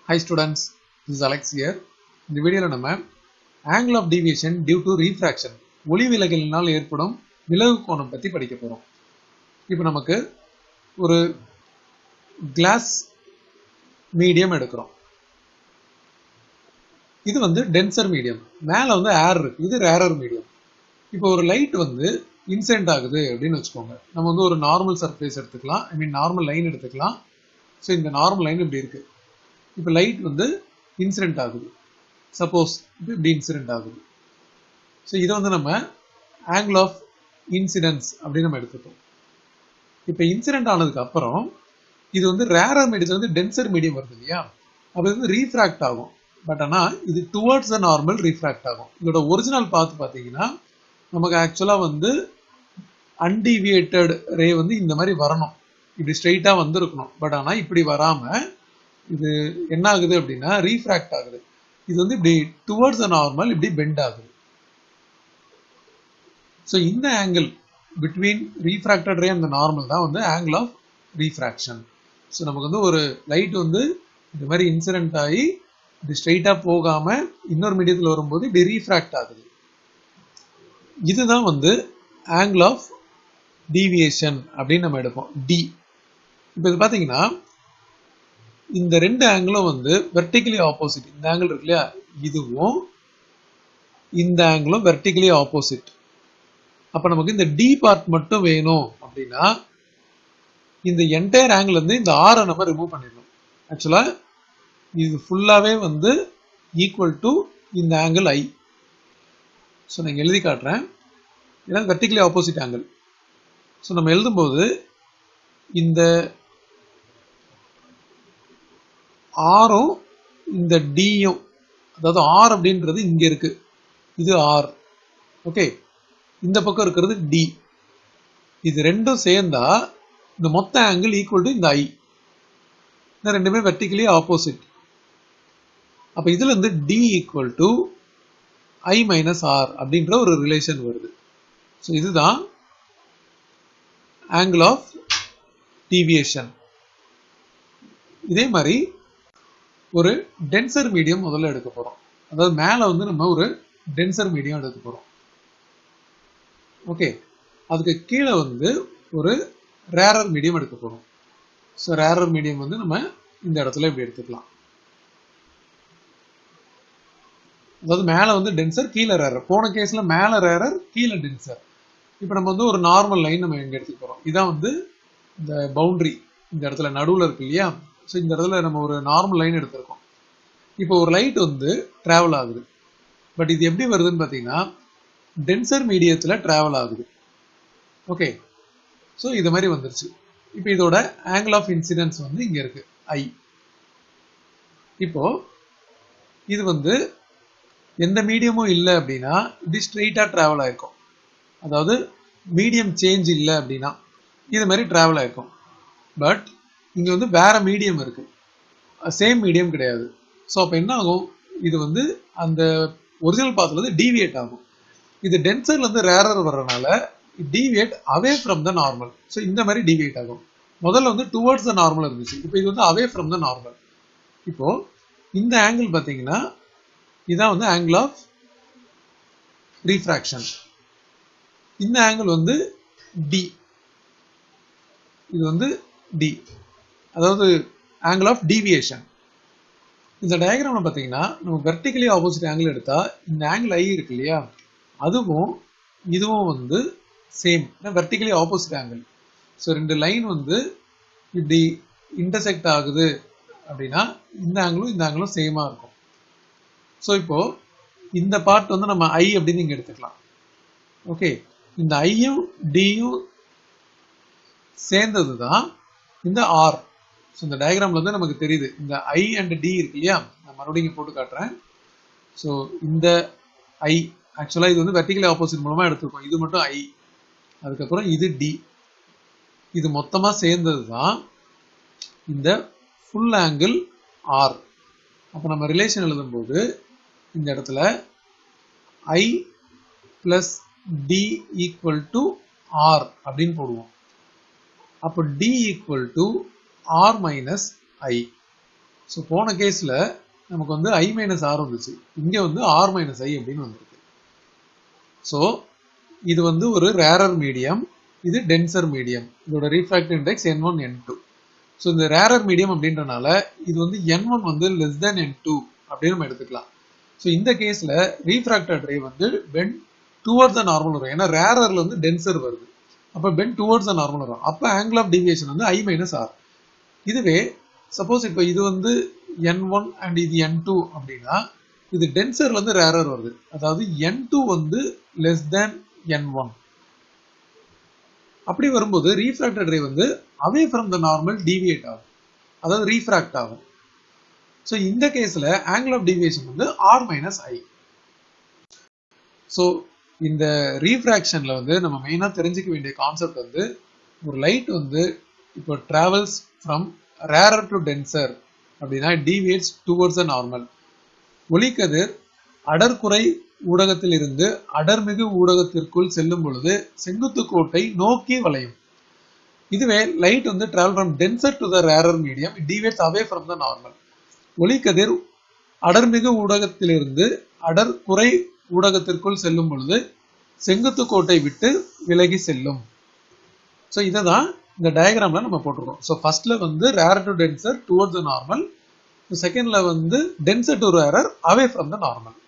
Hi students, this is Alex here. இந்த வீடியோவில் நம்ம angle of deviation due to refraction ஒளி விலகலினால் ஏற்படும் விலகு கோணம் பற்றி படிக்க போகிறோம் இப்போ நமக்கு ஒரு கிளாஸ் மீடியம் எடுக்கிறோம் இது வந்து டென்சர் மீடியம் மேலே வந்து ஏர் இருக்கு இது ரேரர் மீடியம் இப்போ ஒரு லைட் வந்து இன்சென்ட் ஆகுது அப்படின்னு வச்சுக்கோங்க நம்ம வந்து ஒரு நார்மல் சர்ஃபேஸ் எடுத்துக்கலாம் ஐ மீன் நார்மல் லைன் எடுத்துக்கலாம் ஸோ இந்த நார்மல் லைன் இப்படி இருக்கு இப்போ லைட் வந்து இன்சிடென்ட் ஆகுது சப்போஸ் இப்போ இப்படி இன்சிடென்ட் ஆகுது ஸோ இதை வந்து நம்ம ஆங்கிள் ஆஃப் இன்சிடென்ஸ் அப்படின்னு நம்ம எடுத்துட்டோம் இப்போ இன்சிடென்ட் ஆனதுக்கு அப்புறம் இது வந்து ரேரர் மீடியத்தில் வந்து டென்சர் மீடியம் வருது இல்லையா அப்போ இது வந்து ரீஃப்ராக்ட் ஆகும் பட் ஆனால் இது டுவர்ட்ஸ் த நார்மல் ரீஃப்ராக்ட் ஆகும் இதோட ஒரிஜினல் பார்த்து பார்த்தீங்கன்னா நமக்கு ஆக்சுவலாக வந்து அன்டிவியேட்டட் ரே வந்து இந்த மாதிரி வரணும் இப்படி ஸ்ட்ரெயிட்டாக வந்திருக்கணும் பட் ஆனால் இப்படி வராமல் இது என்ன ஆகுது அப்படின்னா ரீஃப்ராக்ட் ஆகுது இது வந்து இப்படி டுவர்ட்ஸ் த நார்மல் இப்படி பெண்ட் ஆகுது ஸோ இந்த ஆங்கிள் பிட்வீன் ரீஃப்ராக்டட் ரே அந்த நார்மல் தான் வந்து ஆங்கிள் ஆஃப் ரீஃப்ராக்ஷன் ஸோ நமக்கு வந்து ஒரு லைட் வந்து இந்த மாதிரி இன்சிடென்ட் ஆகி இப்படி ஸ்ட்ரெயிட்டாக போகாமல் இன்னொரு மீடியத்தில் வரும்போது இப்படி ரீஃப்ராக்ட் ஆகுது இதுதான் வந்து ஆங்கிள் ஆஃப் டீவியேஷன் அப்படின்னு நம்ம எடுப்போம் டி இப்போ இது பார்த்தீங்கன்னா இந்த ரெண்டு ஆங்கிளும் வந்து வெர்டிகலி ஆப்போசிட் இந்த ஆங்கிள் இருக்கு இல்லையா இதுவும் இந்த ஆங்கிளும் வெர்டிகலி ஆப்போசிட் அப்போ நமக்கு இந்த டி பார்ட் மட்டும் வேணும் அப்படின்னா இந்த என்டையர் ஆங்கிள் வந்து இந்த ஆரை நம்ம ரிமூவ் பண்ணிடணும் ஆக்சுவலாக இது ஃபுல்லாகவே வந்து ஈக்குவல் டு இந்த ஆங்கிள் ஐ ஸோ நான் எழுதி காட்டுறேன் ஏன்னா வெர்டிகலி ஆப்போசிட் ஆங்கிள் ஸோ நம்ம எழுதும்போது இந்த ஆரும் இந்த டியும் அதாவது ஆர் அப்படின்றது இங்கே இருக்கு இது ஆர் ஓகே இந்த பக்கம் இருக்கிறது டி இது ரெண்டும் சேர்ந்தா இந்த மொத்த ஆங்கிள் ஈக்குவல் டு இந்த ஐ இந்த ரெண்டுமே வெர்டிகலி ஆப்போசிட் அப்போ இதுல இருந்து D equal to I minus R அப்படின்ற ஒரு ரிலேஷன் வருது ஸோ இதுதான் ஆங்கிள் ஆஃப் டீவியேஷன் இதே மாதிரி ஒரு டென்சர் மீடியம் முதல்ல எடுக்க போறோம் அதாவது மேலே வந்து நம்ம ஒரு டென்சர் மீடியம் எடுக்க போறோம் ஓகே அதுக்கு கீழே வந்து ஒரு ரேரர் மீடியம் எடுக்க போறோம் ஸோ ரேரர் மீடியம் வந்து நம்ம இந்த இடத்துல இப்படி எடுத்துக்கலாம் அதாவது மேலே வந்து டென்சர் கீழே ரேரர் போன கேஸில் மேலே ரேரர் கீழே டென்சர் இப்போ நம்ம வந்து ஒரு நார்மல் லைன் நம்ம எங்கே எடுத்துக்க போகிறோம் இதான் வந்து இந்த பவுண்டரி இந்த இடத்துல நடுவில் இருக்கு இல்லையா ஸோ இந்த இடத்துல நம்ம ஒரு நார்மல் லைன் எடுத்திருக்கோம் இப்போ ஒரு லைட் வந்து ட்ராவல் ஆகுது பட் இது எப்படி வருதுன்னு பார்த்தீங்கன்னா டென்சர் மீடியத்தில் ட்ராவல் ஆகுது ஓகே ஸோ இது மாதிரி வந்துருச்சு இப்போ இதோட ஆங்கிள் ஆஃப் இன்சிடென்ஸ் வந்து இங்கே இருக்கு ஐ இப்போ இது வந்து எந்த மீடியமும் இல்லை அப்படின்னா இப்படி ஸ்ட்ரெயிட்டாக ட்ராவல் ஆயிருக்கும் அதாவது மீடியம் சேஞ்ச் இல்லை அப்படின்னா இது மாதிரி ட்ராவல் ஆயிருக்கும் பட் இங்கே வந்து வேற மீடியம் இருக்கு சேம் மீடியம் கிடையாது ஸோ அப்போ என்ன ஆகும் இது வந்து அந்த ஒரிஜினல் பாத்துலேருந்து டீவியேட் ஆகும் இது டென்சர்லேருந்து ரேரர் வர்றதுனால deviate away from the normal so இந்த மாதிரி டீவியேட் ஆகும் முதல்ல வந்து டுவர்ட்ஸ் த நார்மல் இருந்துச்சு இப்போ இது வந்து அவே ஃப்ரம் த நார்மல் இப்போ இந்த ஆங்கிள் பார்த்தீங்கன்னா இதான் வந்து ஆங்கிள் ஆஃப் ரீஃப்ராக்ஷன் இந்த ஆங்கிள் வந்து டி இது வந்து டி அதாவது ஆங்கிள் ஆஃப் டீவியேஷன் இந்த டயக்ராம்ல பார்த்தீங்கன்னா நம்ம வெர்டிகலி ஆப்போசிட் ஆங்கிள் எடுத்தா இந்த ஆங்கிள் ஐ இருக்கு இல்லையா அதுவும் இதுவும் வந்து same vertically opposite angle so ரெண்டு லைன் வந்து இப்படி இன்டர்செக்ட் ஆகுது அப்படின்னா இந்த ஆங்கிளும் இந்த ஆங்கிளும் சேமாக இருக்கும் ஸோ இப்போ இந்த பார்ட் வந்து நம்ம ஐ அப்படின்னு இங்கே எடுத்துக்கலாம் ஓகே இந்த ஐயும் டியும் சேர்ந்தது தான் இந்த ஆர் ஸோ இந்த டயக்ராம்ல வந்து நமக்கு தெரியுது இந்த ஐ அண்ட் டி இருக்கு இல்லையா நான் மறுபடியும் இங்கே போட்டு காட்டுறேன் ஸோ இந்த ஐ ஆக்சுவலாக இது வந்து வெர்டிகலி ஆப்போசிட் மூலமாக எடுத்துருக்கோம் இது மட்டும் ஐ அதுக்கப்புறம் இது டி இது மொத்தமாக சேர்ந்தது தான் இந்த ஃபுல் ஆங்கிள் ஆர் அப்போ நம்ம ரிலேஷன் எழுதும்போது இந்த இடத்துல i plus d equal to r அப்படின்னு போடுவோம் அப்போ d equal to r minus i so போன கேஸில் நமக்கு வந்து ஐ மைனஸ் ஆர் வந்துச்சு இங்கே வந்து ஆர் மைனஸ் ஐ அப்படின்னு வந்திருக்கு ஸோ இது வந்து ஒரு ரேரர் மீடியம் இது டென்சர் மீடியம் இதோட refractive index n one n two so இந்த ரேரர் மீடியம் அப்படின்றனால இது வந்து என் ஒன் வந்து லெஸ் தென் என் டூ அப்படின்னு நம்ம எடுத்துக்கலாம் ஸோ இந்த கேஸில் ரீஃப்ராக்டட் ரே வந்து பென் டுவர்ட்ஸ் த நார்மல் வரும் ஏன்னா ரேரர்ல வந்து டென்சர் வருது அப்போ பென் டுவர்ட்ஸ் த நார்மல் வரும் அப்போ ஆங்கிள் ஆஃப் டிவியேஷன் வந்து ஐ மைனஸ் ஆர் இதுவே சப்போஸ் இப்போ இது வந்து என் ஒன் அண்ட் இது என் டூ அப்படின்னா இது டென்சர்ல இருந்து ரேரர் வருது அதாவது என் டூ வந்து லெஸ் தேன் என் ஒன் அப்படி வரும்போது ரீஃப்ராக்டட் ரே வந்து away from the normal deviate ஆகும் அதாவது ரீஃப்ராக்ட் ஆகும் ஸோ இந்த கேஸில் ஆங்கிள் ஆஃப் டிவியேஷன் வந்து ஆர் மைனஸ் ஐ ஸோ இந்த ரீஃப்ராக்ஷனில் வந்து நம்ம மெயினாக தெரிஞ்சுக்க வேண்டிய கான்செப்ட் வந்து ஒரு லைட் வந்து இப்போ travels from rarer to denser அப்படின்னா டீவியேட்ஸ் டுவர்ட்ஸ் அ நார்மல் ஒளிக்கதிர் அடர்குறை ஊடகத்தில் இருந்து அடர்மிகு ஊடகத்திற்குள் செல்லும் பொழுது செங்குத்து கோட்டை நோக்கி வளையும் இதுவே லைட் வந்து travel from denser to the rarer medium deviates away from the normal ஒளிக்கதிர் அடர்மிகு ஊடகத்திலிருந்து அடர் குறை ஊடகத்திற்குள் செல்லும் பொழுது செங்குத்து கோட்டை விட்டு விலகி செல்லும் ஸோ இதை தான் இந்த டயக்ராம்ல நம்ம போட்டிருக்கோம் ஸோ ஃபர்ஸ்ட்ல வந்து rare to denser towards the normal செகண்ட்ல வந்து denser to rarer away from the normal